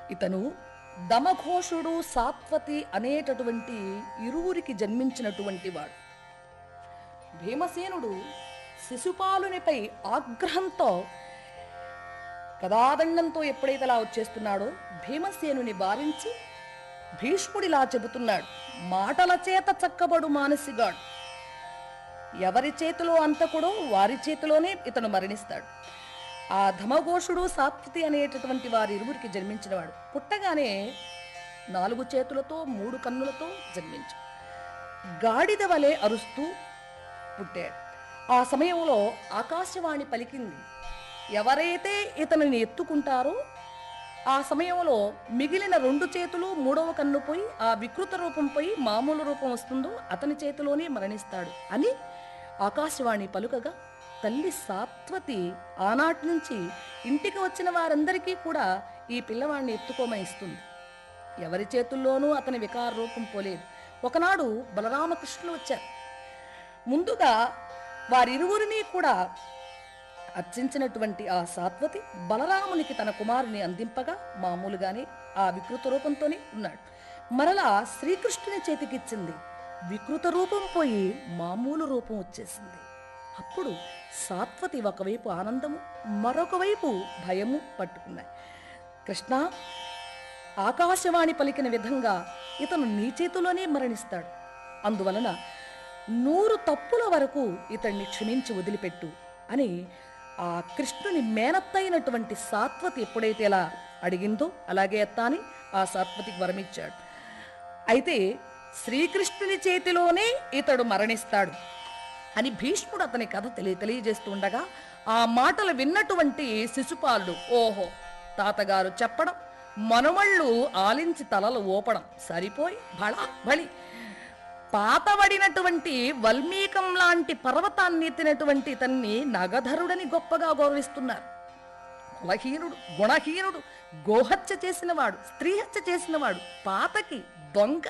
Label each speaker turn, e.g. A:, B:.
A: ఇతను దమఘోషుడు సాత్వతి అనేటటువంటి ఇరువురికి జన్మించినటువంటి వాడు భీమసేనుడు శిశుపాలునిపై ఆగ్రహంతో కదాదండంతో ఎప్పుడైతే అలా వచ్చేస్తున్నాడో భీమసేనుని భావించి భీష్ముడిలా చెబుతున్నాడు మాటల చేత చక్కబడు మానసిగాడు ఎవరి చేతిలో అంతకుడో వారి చేతిలోనే ఇతను మరణిస్తాడు ఆ ధమఘోషుడు సాత్వతి అనేటటువంటి వారి ఇరువురికి జన్మించినవాడు పుట్టగానే నాలుగు చేతులతో మూడు కన్నులతో జన్మించాడు గాడిద వలె అరుస్తూ పుట్టాడు ఆ సమయంలో ఆకాశవాణి పలికింది ఎవరైతే ఇతనిని ఎత్తుకుంటారో ఆ సమయంలో మిగిలిన రెండు చేతులు మూడవ కన్ను పోయి ఆ వికృత రూపం పోయి మామూలు రూపం వస్తుందో అతని చేతిలోనే మరణిస్తాడు అని ఆకాశవాణి పలుకగా తల్లి సాత్వతి ఆనాటి నుంచి ఇంటికి వచ్చిన వారందరికీ కూడా ఈ పిల్లవాడిని ఎత్తుకోమని ఇస్తుంది ఎవరి చేతుల్లోనూ అతని వికార రూపం పోలేదు ఒకనాడు బలరామకృష్ణులు వచ్చారు ముందుగా వారిరువురిని కూడా అర్చించినటువంటి ఆ సాత్వతి బలరామునికి తన కుమారుని అందింపగా మామూలుగానే ఆ వికృత రూపంతోనే ఉన్నాడు మరలా శ్రీకృష్ణుని చేతికిచ్చింది వికృత రూపం పోయి మామూలు రూపం వచ్చేసింది అప్పుడు సాత్వతి ఒకవైపు ఆనందము మరొక వైపు భయము పట్టుకున్నాయి కృష్ణ ఆకాశవాణి పలికిన విధంగా ఇతను నీ చేతిలోనే మరణిస్తాడు అందువలన నూరు తప్పుల వరకు ఇతన్ని క్షమించి వదిలిపెట్టు అని ఆ కృష్ణుని మేనత్తైనటువంటి సాత్వతి ఎప్పుడైతే ఇలా అడిగిందో అలాగే అత్త అని ఆ సాత్వతికి వరమిచ్చాడు అయితే శ్రీకృష్ణుని చేతిలోనే ఇతడు మరణిస్తాడు అని భీష్ముడు అతని కథ తెలియ తెలియజేస్తుండగా ఆ మాటలు విన్నటువంటి శిశుపాలుడు ఓహో తాతగారు చెప్పడం మనుమళ్ళు ఆలించి తలలు ఊపడం సరిపోయి బళ బలి పాతబడినటువంటి వల్మీకం లాంటి పర్వతాన్ని ఎత్తినటువంటి ఇతన్ని నగధరుడని గొప్పగా గౌరవిస్తున్నారు కులహీనుడు గుణహీనుడు గోహత్య చేసినవాడు స్త్రీ హత్య చేసినవాడు పాతకి దొంగ